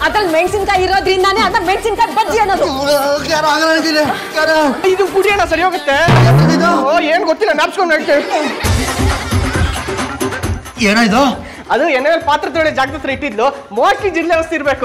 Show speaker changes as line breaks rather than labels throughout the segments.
ಅದ್ರಲ್ಲಿ ಮೆಣಸಿನ್ಕಾಯಿ ಇರೋದ್ರಿಂದಾನೇ ಅದ ಮೆಣಸಿನ್ಕಾಯಿ ಬಜ್ಜಿ ಅನ್ನೋದು
ಯಾರೋ ಆಗಲ್ಲ ಅಂತಿದೆ ಯಾರೋ
ಇದು ಕುಡಿಯೋಣ ಸರಿ ಹೋಗುತ್ತೆ
ಇದು?
ಓ ಏನ್ ಗೊತ್ತಿಲ್ಲ ನಾಪ್ಸ್ಕೊಂಡು ಹೇಳ್ತೇವೆ
ಏನೋ ಇದು
ಅದು ಎಣ್ಣೆ ಮೇಲೆ ಪಾತ್ರೆ ತೊಳೆ ಜಾಗದ ಹತ್ರ ಇಟ್ಟಿದ್ಲು ಮೋಸ್ಟ್ಲಿ ಜಿಡ್ಲೆ ಔಷಧಿ ಇರ್ಬೇಕು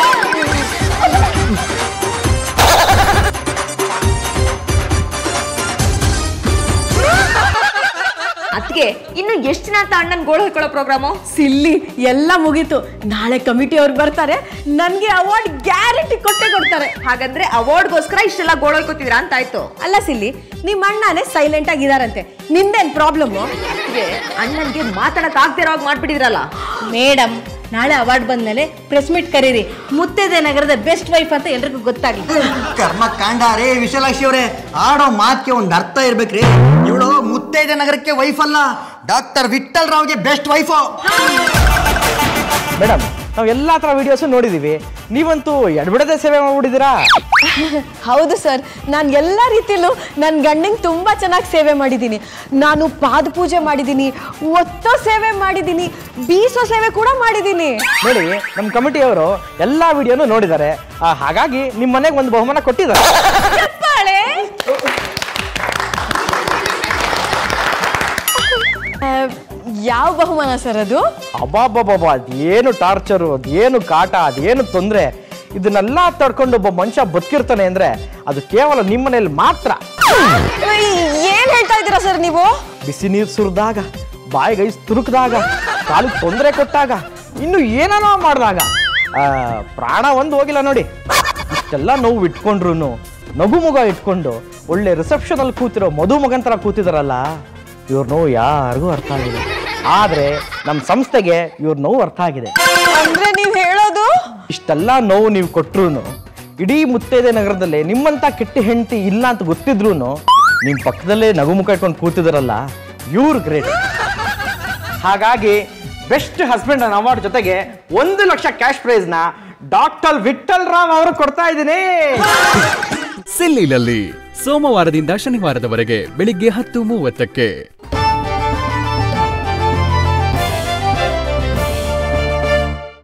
ಅದಕ್ಕೆ ಇನ್ನು ಎಷ್ಟು ದಿನ ಅಂತ ಅಣ್ಣನ್ ಗೋಳು ಹೊಯ್ಕೊಳ್ಳೋ ಪ್ರೋಗ್ರಾಮು
ಸಿಲ್ಲಿ ಎಲ್ಲ ಮುಗೀತು ನಾಳೆ ಕಮಿಟಿ ಅವ್ರು ಬರ್ತಾರೆ ನನ್ಗೆ ಅವಾರ್ಡ್ ಗ್ಯಾರಂಟಿ ಕೊಟ್ಟೆ ಕೊಡ್ತಾರೆ
ಹಾಗಂದ್ರೆ ಅವಾರ್ಡ್ಗೋಸ್ಕರ ಇಷ್ಟೆಲ್ಲ ಗೋಳು ಹೊಯ್ಕೋತಿದ್ರ ಅಂತ ಆಯ್ತು
ಅಲ್ಲ ಸಿಲ್ಲಿ ನಿಮ್ಮ ಅಣ್ಣನೇ ಸೈಲೆಂಟ್ ಆಗಿದಾರಂತೆ ನಿಂದೇನ್ ಪ್ರಾಬ್ಲಮ್ಮು
ಅದಕ್ಕೆ ಅಣ್ಣನ್ಗೆ ಮಾತಾಡಕ್ ಆಗ್ದೇ ಇರೋ ಹಾಗೆ ಮಾಡ್ಬಿಟ್ಟಿದ್ರಲ್ಲ
ಮೇಡಮ್ ನಾಳೆ ಅವಾರ್ಡ್ ಬಂದ್ಮೇಲೆ ಪ್ರೆಸ್ ಮೀಟ್ ಕರೀರಿ ಮುತ್ತೈದೆ ನಗರದ ಬೆಸ್ಟ್ ವೈಫ್ ಅಂತ ಎಲ್ರಿಗೂ ಗೊತ್ತಾಗ್ಲಿ
ಕರ್ಮ ಕಾಂಡ ರೇ ವಿಶಾಲಾಕ್ಷಿ ಅವರೇ ಆಡೋ ಮಾತಿಗೆ ಒಂದು ಅರ್ಥ ಇರ್ಬೇಕ್ರಿ ಇವಳು ಮುತ್ತೈದೆ ನಗರಕ್ಕೆ ವೈಫ್ ಅಲ್ಲ ಡಾಕ್ಟರ್ ವಿಠಲ್ ರಾವ್ಗೆ ಬೆಸ್ಟ್ ವೈಫು
ಮೇಡಮ್ ನಾವು ಎಲ್ಲಾ ತರ ವಿಡಿಯೋಸ್ ನೋಡಿದೀವಿ ನೀವಂತೂ ಎಡಬಿಡದೆ ಸೇವೆ ಮಾಡ್ಬಿಟ್ಟಿದ್ದೀರಾ
ಹೌದು ಸರ್ ನಾನು ಎಲ್ಲ ರೀತಿಯಲ್ಲೂ ನನ್ನ ಗಂಡಂಗೆ ತುಂಬ ಚೆನ್ನಾಗಿ ಸೇವೆ ಮಾಡಿದ್ದೀನಿ ನಾನು ಪಾದ ಪೂಜೆ ಮಾಡಿದ್ದೀನಿ ಒತ್ತೋ ಸೇವೆ ಮಾಡಿದ್ದೀನಿ ಬೀಸೋ ಸೇವೆ ಕೂಡ ಮಾಡಿದ್ದೀನಿ
ನೋಡಿ ನಮ್ಮ ಕಮಿಟಿಯವರು ಎಲ್ಲಾ ವಿಡಿಯೋನು ನೋಡಿದ್ದಾರೆ ಆ, ಹಾಗಾಗಿ ನಿಮ್ಮ ಮನೆಗೆ ಒಂದು ಬಹುಮಾನ ಕೊಟ್ಟಿದ್ದಾರೆ
ಚಪ್ಪಾಳೆ ಆ, ಯಾವ ಬಹುಮಾನ ಸರ್ ಅದು
ಅಬಾಬಾಬಾಬ ಅದೇನು ಟಾರ್ಚರು ಅದೇನು ಕಾಟ ಅದೇನು ತೊಂದರೆ ಇದನ್ನೆಲ್ಲ ತಡ್ಕೊಂಡು ಒಬ್ಬ ಮನುಷ್ಯ ಬದುಕಿರ್ತಾನೆ ಅಂದ್ರೆ ಅದು ಕೇವಲ ನಿಮ್ಮ ಮನೇಲಿ ಮಾತ್ರ
ಏನ್ ಹೇಳ್ತಾ ಇದ್ದೀರಾ ಸರ್ ನೀವು
ಬಿಸಿ ನೀರು ಸುರಿದಾಗ ಬಾಯಿಗೆ ಐಸ್ ತುರುಕ್ದಾಗ ಕಾಲಿಗೆ ತೊಂದರೆ ಕೊಟ್ಟಾಗ ಇನ್ನು ಏನೇನೋ ಮಾಡಿದಾಗ ಪ್ರಾಣ ಒಂದು ಹೋಗಿಲ್ಲ ನೋಡಿ ಇಷ್ಟೆಲ್ಲ ನೋವು ಇಟ್ಕೊಂಡ್ರು ನಗು ಮುಗ ಇಟ್ಕೊಂಡು ಒಳ್ಳೆ ರಿಸೆಪ್ಷನ್ ಅಲ್ಲಿ ಕೂತಿರೋ ಮಧುಮಗನ್ ಥರ ಕೂತಿದಾರಲ್ಲ ಇವ್ರ ನೋವು ಯಾರಿಗೂ ಅರ್ಥ ಆಗಿದೆ ಆದ್ರೆ ನಮ್ಮ ಸಂಸ್ಥೆಗೆ ಇವ್ರ ನೋವು ಅರ್ಥ ಆಗಿದೆ
ಅಂದ್ರೆ ನೀವ್ ಹೇಳೋದು
ಇಷ್ಟೆಲ್ಲ ನೋವು ನೀವು ಕೊಟ್ರು ಇಡೀ ಮುತ್ತೈದೆ ನಗರದಲ್ಲಿ ನಿಮ್ಮಂತ ಕೆಟ್ಟ ಹೆಂಡತಿ ಇಲ್ಲ ಅಂತ ಗೊತ್ತಿದ್ರು ನಿಮ್ಮ ಪಕ್ಕದಲ್ಲೇ ನಗುಮುಖ ಇಟ್ಕೊಂಡು ಕೂತಿದಾರಲ್ಲ ಇವ್ರು ಗ್ರೇಟ್ ಹಾಗಾಗಿ ಬೆಸ್ಟ್ ಹಸ್ಬೆಂಡ್ ಅನ್ ಅವಾರ್ಡ್ ಜೊತೆಗೆ ಒಂದು ಲಕ್ಷ ಕ್ಯಾಶ್ ಪ್ರೈಸ್ನ ಡಾಕ್ಟರ್ ವಿಠಲ್ ರಾವ್ ಅವರು ಕೊಡ್ತಾ ಇದ್ದೀನಿ
ಸಿಲ್ಲಿಲಲ್ಲಿ ಸೋಮವಾರದಿಂದ ಶನಿವಾರದವರೆಗೆ ಬೆಳಿಗ್ಗೆ ಹತ್ತು ಮೂವತ್ತಕ್ಕೆ